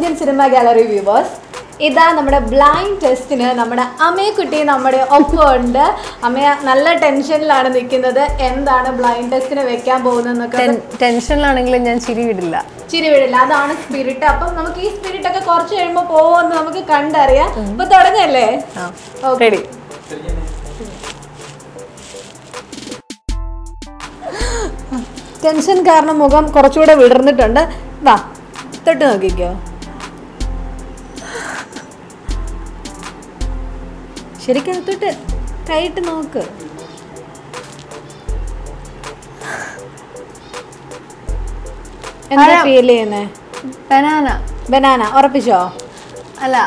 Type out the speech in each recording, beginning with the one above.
Indian cinema gallery viewers ഇതാ നമ്മുടെ blind ടെസ്റ്റിന് നമ്മുടെ അമ്മയെക്കുട്ടി നമ്മുടെ ഒപ്പം ഉണ്ട് അമ്മയ നല്ല ടെൻഷനിലാണ് നിൽക്കുന്നത് എന്താണ് ബ്ലൈൻഡ് ടെസ്റ്റിന് വെക്കാൻ പോകുന്നതെന്നൊക്കെ ടെൻ- ടെൻഷനിലാണെങ്കിലും ഞാൻ ചിരി വിടില്ല ചിരി വീടില്ല അതാണ് സ്പിരിറ്റ് അപ്പം നമുക്ക് ഈ സ്പിരിറ്റ് ഒക്കെ കുറച്ച് കഴിയുമ്പോൾ പോകുമെന്ന് നമുക്ക് കണ്ടറിയാം അപ്പൊ തുടങ്ങല്ലേ Okay. റെഡി ടെൻഷൻ കാരണം മുഖം കുറച്ചുകൂടെ വിടർന്നിട്ടുണ്ട് വാ തൊട്ട് നോക്കിക്കോ ശരിക്കും തൊട്ട് കൈയിട്ട് നോക്ക് എന്താ ഫീൽ ചെയ്യുന്നേ ബനാന ബനാന ഉറപ്പിച്ചോ അല്ല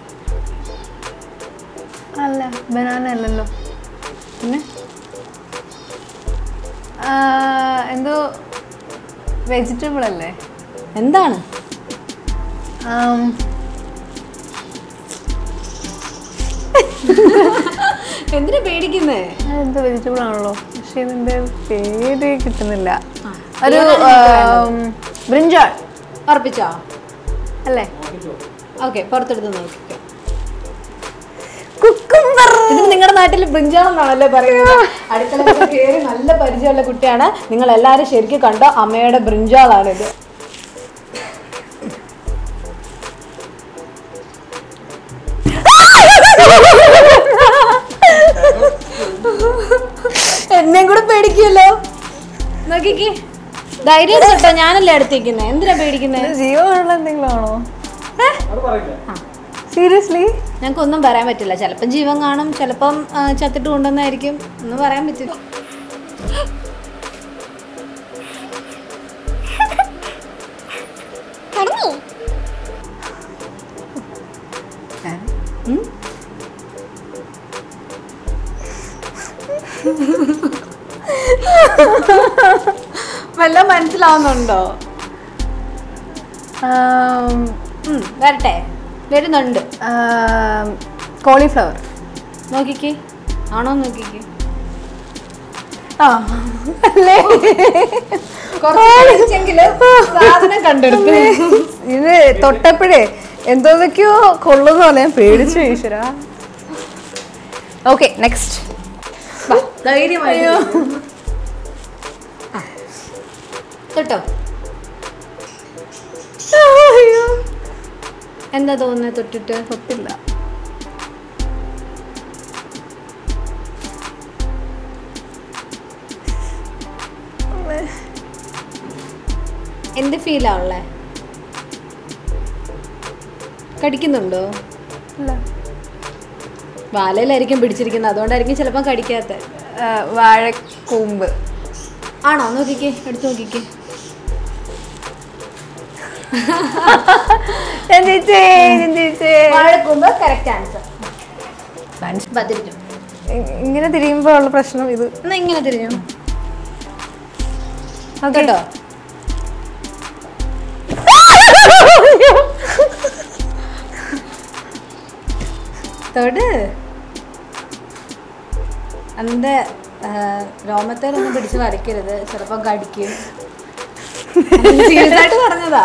അല്ല ബനാന അല്ലല്ലോ പിന്നെ ആ, എന്തോ വെജിറ്റബിൾ അല്ലേ എന്താണ് ആം, എന്തിനാ പേടിക്കുന്നേ അതെന്തോ വെജിറ്റബിൾ ആണല്ലോ പക്ഷെ ഇതിന്റെ പേര് കിട്ടുന്നില്ല ആ, ഒരു ആം, ബ്രിഞ്ചാൾ ഉറപ്പിച്ചോ അല്ലേ ഓക്കെ പുറത്തെടുത്ത് നോക്കിക്കോ കുക്കുംബർ ഇത് നിങ്ങളുടെ നാട്ടിൽ ബ്രിഞ്ചാണെന്നാണല്ലേ പറയുന്നത് അടുക്കളയിൽ കയറി നല്ല പരിചയമുള്ള കുട്ടിയാണ് നിങ്ങൾ എല്ലാവരും ശരിക്കും കണ്ടോ അമ്മയുടെ ബ്രിഞ്ചാളാണിത് എന്നെയും കൂടെ പേടിക്കുമല്ലോ നോക്കിക്കേ ധൈര്യം കേട്ടോ ഞാനല്ലേ അടുത്തേക്കുന്നത് എന്തിനാ പേടിക്കുന്നത് ജീവനുള്ള എന്തെങ്കിലും ആണോ സീരിയസ്ലി ഞങ്ങൾക്ക് ഒന്നും പറയാൻ പറ്റില്ല ചിലപ്പം ജീവൻ കാണും ചിലപ്പം ആ, ചത്തിട്ട് കൊണ്ടുവന്നായിരിക്കും ഒന്നും പറയാൻ പറ്റില്ല ഉം? വല്ല മനസ്സിലാവുന്നുണ്ടോ ഉം, വരട്ടെ വരുന്നുണ്ട് കോളിഫ്ലവർ നോക്കിക്കേ ആണോ നോക്കിക്കേ ആ അല്ലേ കുറച്ചെങ്കിലും സാധനം കണ്ടെടുത്തു ഇത് തൊട്ടപ്പോഴേ എന്തോന്നൊക്കെയോ കൊള്ളുന്ന പോലെ ഞാൻ പേടിച്ചു ഈശ്വര ഓക്കെ നെക്സ്റ്റ് ധൈര്യമായി കേട്ടോ എന്താ തോന്നുന്നത് തൊട്ടിട്ട് ഒത്തില്ല എന്ത് ഫീലാ ഉള്ളേ കടിക്കുന്നുണ്ടോ ഇല്ല വാലയിലായിരിക്കും പിടിച്ചിരിക്കുന്നത് അതുകൊണ്ടായിരിക്കും ചിലപ്പം കടിക്കാത്ത ആ, വാഴക്കൂമ്പ് ആണോ നോക്കിക്കേ എടുത്ത് നോക്കിക്കേ ഞാൻ ജയിച്ചേ ഞാൻ ജയിച്ചേ വാഴക്കൂമ്പ് കറക്റ്റ് ആൻസർ മനസ്സി- പതിരിഞ്ഞു ഇ- ഇങ്ങനെ തിരിയുമ്പോൾ ഉള്ള പ്രശ്നം ഇത് എന്നാ ഇങ്ങനെ തിരിഞ്ഞു Okay. കേട്ടോ തൊട് അന്റെ രോമത്തേലൊന്നും പിടിച്ച് വരയ്ക്കരുത് ചിലപ്പം കടിക്കും സീരിയസ് ആയിട്ട് പറഞ്ഞതാ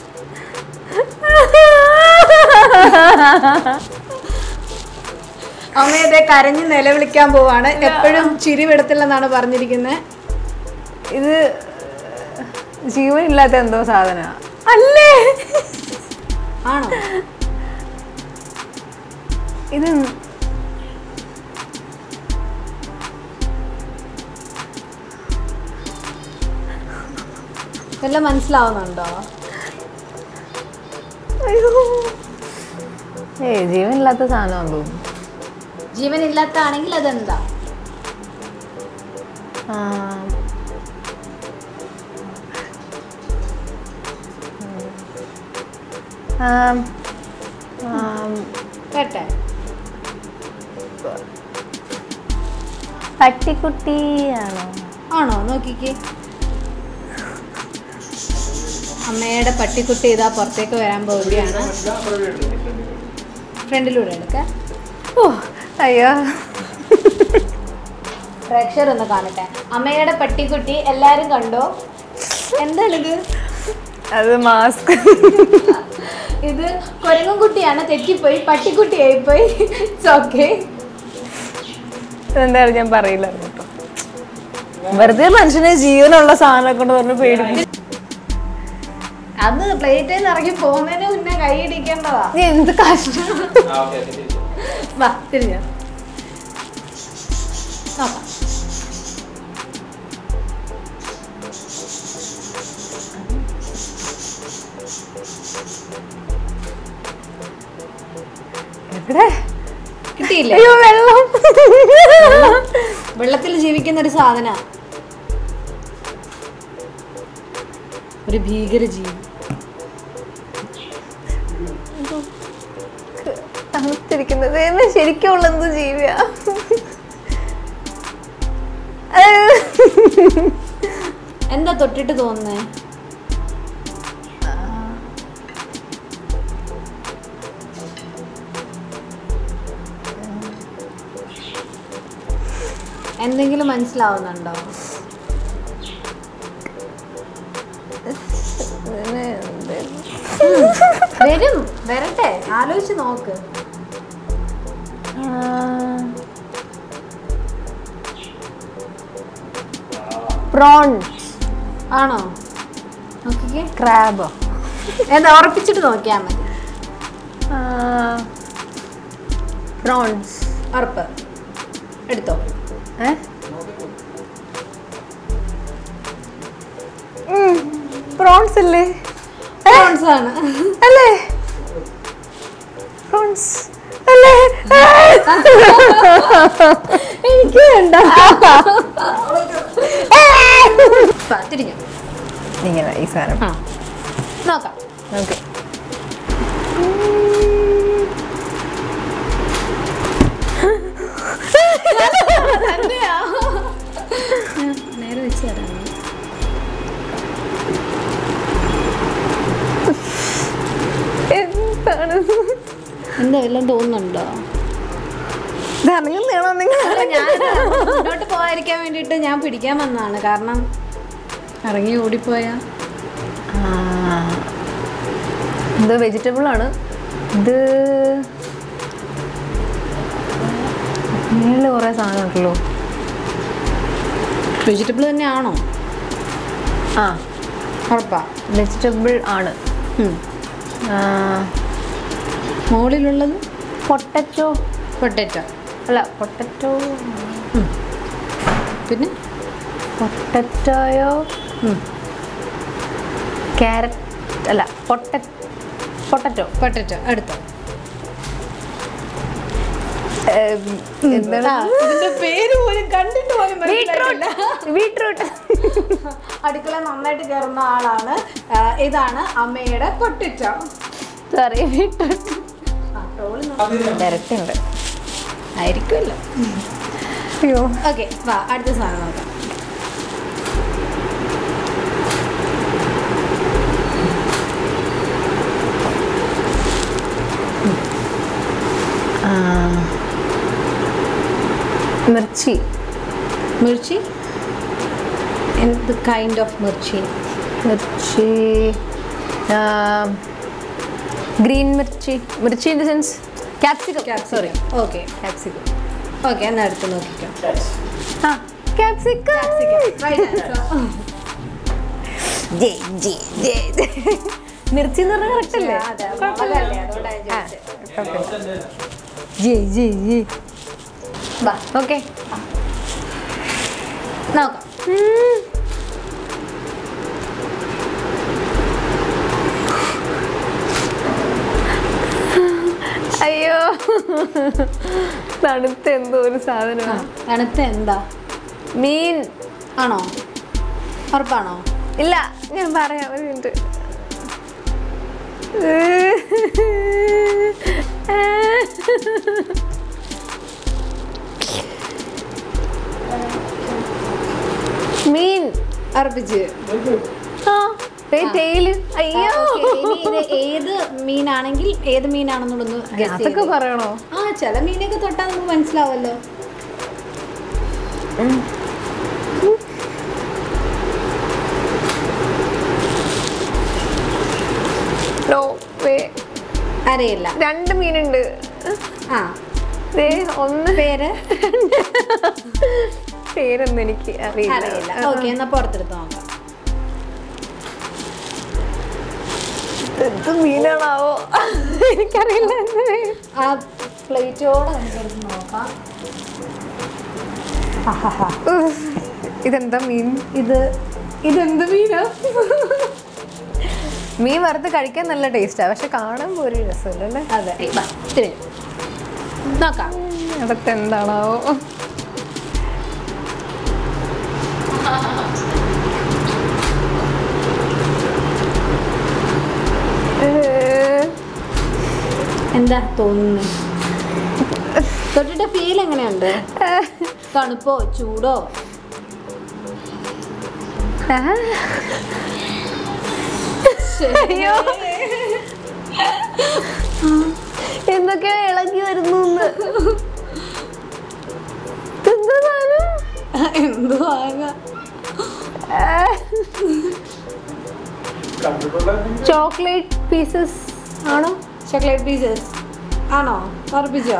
അമ്മയതെ കരഞ്ഞ് നിലവിളിക്കാൻ പോവാണ് എപ്പോഴും ചിരി വിടത്തില്ലെന്നാണ് പറഞ്ഞിരിക്കുന്നത് ഇത് ജീവനില്ലാത്ത എന്തോ സാധന അല്ലേ ആണോ ഇത് വല്ലതും മനസ്സിലാവുന്നുണ്ടോ അയ്യോ ഏയ് ജീവനില്ലാത്ത സാധനമാണെന്ന് തോന്നുന്നു ജീവനില്ലാത്താണെങ്കിൽ അതെന്താ ആ. ആം. ആം. കേട്ടെ പട്ടിക്കുട്ടിയാണോ ആണോ നോക്കിക്കേ അമ്മയുടെ പട്ടിക്കുട്ടി ഇതാ പുറത്തേക്ക് വരാൻ പോവുകയാണ് ഫ്രണ്ടിലൂടെ എടുക്ക ഓ അയ്യോ പ്രേക്ഷകർ ഒന്ന് കാണട്ടെ അമ്മയുടെ പട്ടിക്കുട്ടി എല്ലാരും കണ്ടോ എന്താണിത് അത് മാസ്ക് ഇത് കുരങ്ങും കുട്ടിയാണ് തെറ്റിപ്പോയി പട്ടിക്കുട്ടിയായി പോയി ഇറ്റ്സ് ഓക്കെ എന്തായാലും ഞാൻ പറയില്ല കേട്ടോ വെറുതെ മനുഷ്യനെ ജീവനുള്ള സാധനം കൊണ്ട് പറഞ്ഞ് പേടിപ്പിച്ചു അത് പ്ലേറ്റിൽ നിന്ന് ഇറങ്ങി പോകുന്നതിന് മുന്നേ കൈ ഇടിക്കേണ്ടതാ നീ എന്ത് കഷ്ടം വാ തിരിഞ്ഞ നോക്കാം എവിടെ കിട്ടിയില്ലേ അയ്യോ വെള്ളം വെള്ളത്തിൽ ജീവിക്കുന്ന ഒരു സാധന ഒരു ഭീകര ജീവി തണുത്തിരിക്കുന്നത് ദൈവമേ, ശരിക്കും ഉള്ള എന്ത് ജീവിയാ എന്താ തൊട്ടിട്ട് തോന്നുന്നേ എന്തെങ്കിലും മനസ്സിലാവുന്നുണ്ടോ ഇതിന് എന്ത്? വരും വരട്ടെ ആലോചിച്ച് നോക്ക് ആ, പ്രോൺസ് ആണോ നോക്കിക്കേ ക്രാബോ എന്താ ഉറപ്പിച്ചിട്ട് നോക്കിയാൽ മതി പ്രോൺസ് ഉറപ്പ് എടുത്തോ ഏ പ്രോൺസ് അല്ലേ പ്രോൺസ് ആണ് അല്ലേ പ്രോൺസ് അല്ലേ എനിക്ക് വേണ്ട വാ, തിരിഞ്ഞു ഇങ്ങനെ ഈ സാധനം ആ നോക്കാം ഓക്കെ തന്നെയാ? ഞാൻ നേരെ വെച്ച് തരാം എന്താണ് എന്താ വല്ലതും തോന്നുന്നുണ്ടോ ഇറങ്ങുന്നതാണോ നിങ്ങൾ അല്ല, ഞാൻ മുന്നോട്ട് പോകാതിരിക്കാൻ വേണ്ടിയിട്ട് ഞാൻ പിടിക്കാൻ വന്നതാണ് കാരണം ഇറങ്ങി ഓടിപ്പോയാ ഇത് വെജിറ്റബിൾ ആണ് ഇത് മേളിൽ കുറേ സാധനം ഉണ്ടല്ലോ വെജിറ്റബിൾ തന്നെയാണോ ആ ഉറപ്പാ വെജിറ്റബിൾ ആണ് ഉം. ആ, മുകളിലുള്ളത് പൊട്ടറ്റോ പൊട്ടറ്റോ അല്ല പൊട്ടറ്റോ പിന്നെ പൊട്ടറ്റോയോ ഉം. ക്യാരറ്റ് അല്ല പൊട്ട പൊട്ടറ്റോ പൊട്ടറ്റോ അടുത്തോ എന്താണ് ആ, ഇതിന്റെ പേര് പോലും കണ്ടിട്ട് പോലും മനസ്സിലായിട്ടില്ല. ബീട്രൂട്ട് അടുക്കള നന്നായിട്ട് കയറുന്ന ആളാണ് ആ, ഇതാണ് അമ്മയുടെ പൊട്ടിച്ചോ സോറി ബീട്രൂട്ട് ഡയറക്റ്റ് ഉണ്ട് ആയിരിക്കുമല്ലോ അയ്യോ ഓക്കെ വാ അടുത്ത സാധനം നോക്കാം മിർച്ചി മിർച്ചി എന്ത് kind of mirchi mirchi green mirchi mirchi in the sense capsicum sorry okay capsicum okay എന്നാ അടുത്ത് നോക്കിക്കോ ആ ക്യാപ്സിക്കം മിർച്ചി എന്ന് പറഞ്ഞാൽ കറക്റ്റ് അല്ലേ ജയ് ജയ് ജയ് വാ ഓക്കെ നോക്കാം അയ്യോ തണുത്ത എന്തോ ഒരു സാധനമാണ് തണുത്ത എന്താ മീൻ ആണോ ഉറപ്പാണോ ഇല്ല ഞാൻ പറയാം ഒരു മിനിറ്റ് മീൻ ഉറപ്പിച്ച് ആ ടെയില് അയ്യോ ആ, okay. ഇനി ഇത് ഏത് മീനാണെങ്കിൽ ഏത് മീനാണെന്നുള്ളൊന്ന് guess അതൊക്കെ ചെയ്തോ. പറയണോ ആ ചില മീനൊക്കെ തൊട്ടാൽ നമുക്ക് മനസ്സിലാവല്ലോ നോ വേ കരയില്ല രണ്ട് മീനുണ്ട് ആ ദേ ഒന്ന് പേര് പേരൊന്നും എനിക്ക് അറിയില്ല അറിയില്ല ഓക്കെ എന്നാ പുറത്തെടുത്ത് നോക്കാം എന്ത് മീനാണാവോ എനിക്കറിയില്ല എന്ത് പേര്. ആ പ്ലേറ്റോടെ നമുക്കെടുത്ത് നോക്കാം ആഹാഹാ. ഉഫ്. ഇതെന്താ മീൻ ഇത് ഇതെന്ത് മീനാ മീൻ വറുത്ത് കഴിക്കാൻ നല്ല ടേസ്റ്റാ പക്ഷെ കാണുമ്പോൾ ഒരു രസമില്ലല്ലേ അതെ വാ, ഇത്തിരി. നോക്കാം അകത്ത് എന്താണാവോ ഏഹ്. എന്താ തോന്നുന്നു തൊട്ടിട്ട് ഫീൽ എങ്ങനെയുണ്ട് തണുപ്പോ ചൂടോ ആ. അയ്യോ എന്തൊക്കെയോ ഇളകി വരുന്നു എന്താ സാധനം എന്ത് വാങ്ങാ ചോക്ലേറ്റ് പീസസ് ആണോ ചോക്ലേറ്റ് പീസസ് ആണോ ഉറപ്പിച്ചോ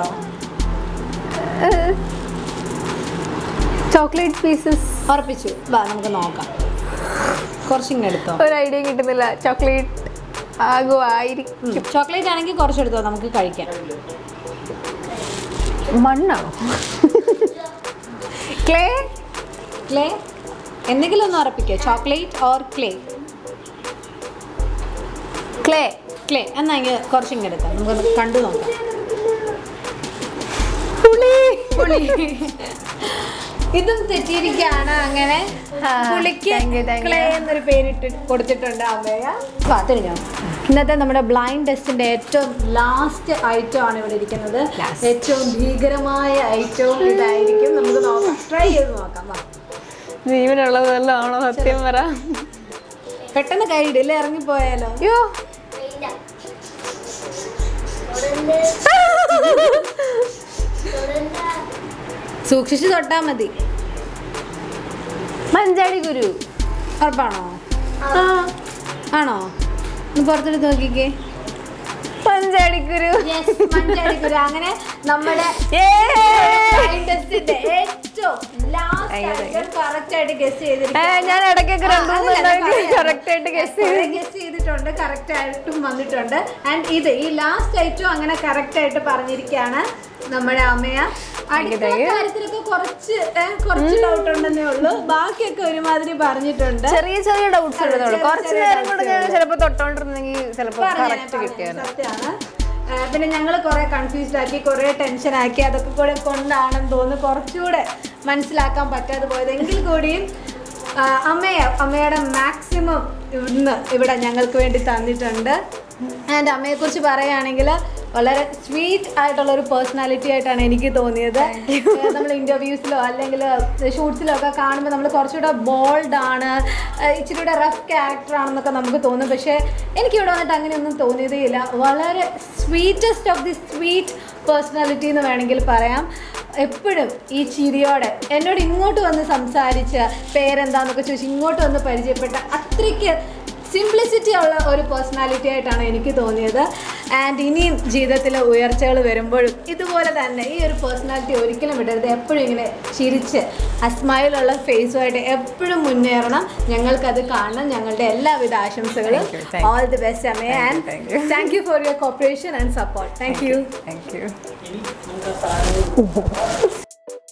ചോക്ലേറ്റ് പീസസ് ഉറപ്പിച്ചു വാ നമുക്ക് നോക്കാം കുറച്ചിങ്ങനെ എടുത്തോ ഒരു ഐഡിയ കിട്ടുന്നില്ല ചോക്ലേറ്റ് ആകുമായിരിക്കും ചോക്ലേറ്റ് ആണെങ്കിൽ കുറച്ചെടുത്തോ നമുക്ക് കഴിക്കാം മണ്ണാണോ ക്ലേ ക്ലേ എന്തെങ്കിലും ഒന്ന് ഉറപ്പിക്കോ chocolate or clay clay clay എന്നാ ഇങ്ങനെ കുറച്ചിങ്ങനെ എടുക്കാം നമുക്ക് കണ്ടു നോക്കാം പുളി പുളി ഇതും തെറ്റിയിരിക്കുകയാണ് അങ്ങനെ ആ, പുളിക്ക് thank you, thank you. Clay എന്നൊരു പേരിട്ട് കൊടുത്തിട്ടുണ്ട് അമ്മയ തിരിഞ്ഞോ ഇന്നത്തെ നമ്മുടെ ബ്ലൈൻഡ് ടെസ്റ്റിന്റെ ഏറ്റവും ലാസ്റ്റ് ഐറ്റം ആണ് ഇവിടെ ഇരിക്കുന്നത് Last. ഏറ്റവും ഭീകരമായ ഐറ്റവും ഇതായിരിക്കും നമുക്ക് നോക്കാം ട്രൈ ചെയ്ത് നോക്കാം വാ. ജീവനുള്ളത് വല്ലതും ആണോ സത്യം പറ പെട്ടെന്ന് കൈയിടില്ല ഇറങ്ങിപ്പോയാലോ അയ്യോ സൂക്ഷിച്ച് തൊട്ടാ മതി മഞ്ചാടി ഗുരു ഉറപ്പാണോ ആണോ ഒന്ന് പുറത്തെടുത്ത് നോക്കിക്കേ മഞ്ചാടി ഗുരു മഞ്ചാടിക്കുരു അങ്ങനെ നമ്മുടെ blind testന്റെ ഏറ്റവും last അയ്യോ, item correct ആയിട്ട് guess ഏ, ചെയ്തിരിക്കുകയാണ്. ഞാൻ ഇടയ്ക്കൊക്കെ ആ, രണ്ടു അതല്ല, ഞാൻ പറയാം. കറക്റ്റ് ആയിട്ട് ഗസ് കുറേ ചെയ്തു guess ചെയ്തിട്ടുണ്ട് കറക്റ്റ് ആയിട്ടും വന്നിട്ടുണ്ട് ആൻഡ് ഇത് ഈ ലാസ്റ്റ് ഐറ്റം അങ്ങനെ കറക്റ്റ് ആയിട്ട് പറഞ്ഞിരിക്കുകയാണ് നമ്മുടെ അമ്മയ അടുത്ത thank you. കാര്യത്തിലൊക്കെ കുറച്ച് ഏ, കുറച്ച് ഡൗട്ട് ഉണ്ടെന്നേ ഉള്ളൂ ബാക്കിയൊക്കെ ഒരുമാതിരി പറഞ്ഞിട്ടുണ്ട് ചെറിയ ചെറിയ ഡൗട്ട്സ് അതെ, ഉള്ളതുള്ളൂ ചെറിയ കുറച്ച് ചെറിയ നേരം കൂടെ ഞാൻ doubts ചിലപ്പോൾ തൊട്ടോണ്ടിരുന്നെങ്കിൽ ചിലപ്പോൾ പറഞ്ഞേനെ, കറക്റ്റ് പറഞ്ഞേനെ, കിട്ടിയാണ് സത്യമാണ് ആ, പിന്നെ ഞങ്ങൾ കുറെ കൺഫ്യൂസ്ഡ് ആക്കി കുറെ ടെൻഷൻ ആക്കി അതൊക്കെ കൂടെ കൊണ്ടാണെന്ന് തോന്നുന്നു കുറച്ചുകൂടെ മനസ്സിലാക്കാൻ പറ്റാതെ പോയത് എങ്കിൽ കൂടിയും ആ, അമ്മയ അമ്മയുടെ മാക്സിമം ഇന്ന് ഇവിടെ ഞങ്ങൾക്ക് വേണ്ടി തന്നിട്ടുണ്ട് ആൻഡ് അമ്മയെക്കുറിച്ച് പറയുകയാണെങ്കിൽ വളരെ സ്വീറ്റ് ആയിട്ടുള്ള ഒരു പേഴ്സണാലിറ്റി ആയിട്ടാണ് എനിക്ക് തോന്നിയത് നമ്മൾ ഇൻ്റർവ്യൂസിലോ അല്ലെങ്കിൽ ഷൂട്ട്സിലോ ഒക്കെ കാണുമ്പോൾ നമ്മൾ കുറച്ചുകൂടെ ബോൾഡ് ആണ് ഏഹ് ഇച്ചിരി കൂടെ റഫ് ക്യാരക്ടർ ആണെന്നൊക്കെ നമുക്ക് തോന്നും പക്ഷേ എനിക്ക് ഇവിടെ വന്നിട്ട് അങ്ങനെയൊന്നും തോന്നിയതേ ഇല്ല വളരെ sweetest of the sweet personality എന്ന് വേണമെങ്കിൽ പറയാം എപ്പോഴും ഈ ചിരിയോടെ എന്നോട് ഇങ്ങോട്ട് വന്ന് സംസാരിച്ച് പേരെന്താന്നൊക്കെ ചോദിച്ച് ഇങ്ങോട്ട് വന്ന് പരിചയപ്പെട്ട അത്രയ്ക്ക് സിംപ്ലിസിറ്റി ഉള്ള ഒരു പേഴ്സണാലിറ്റി ആയിട്ടാണ് എനിക്ക് തോന്നിയത് ആൻഡ് ഇനിയും ജീവിതത്തിൽ ഉയർച്ചകൾ വരുമ്പോഴും ഇതുപോലെ തന്നെ ഈ ഒരു പേഴ്സണാലിറ്റി ഒരിക്കലും വിടരുത് എപ്പോഴും ഇങ്ങനെ ചിരിച്ച് ആ സ്മൈലുള്ള ഫേസുമായിട്ട് എപ്പോഴും മുന്നേറണം ഞങ്ങൾക്കത് കാണണം ഞങ്ങളുടെ എല്ലാവിധ ആശംസകളും Thank you, thank you. All the best അമ്മേ and thank you. Thank you for your cooperation and support thank you thank U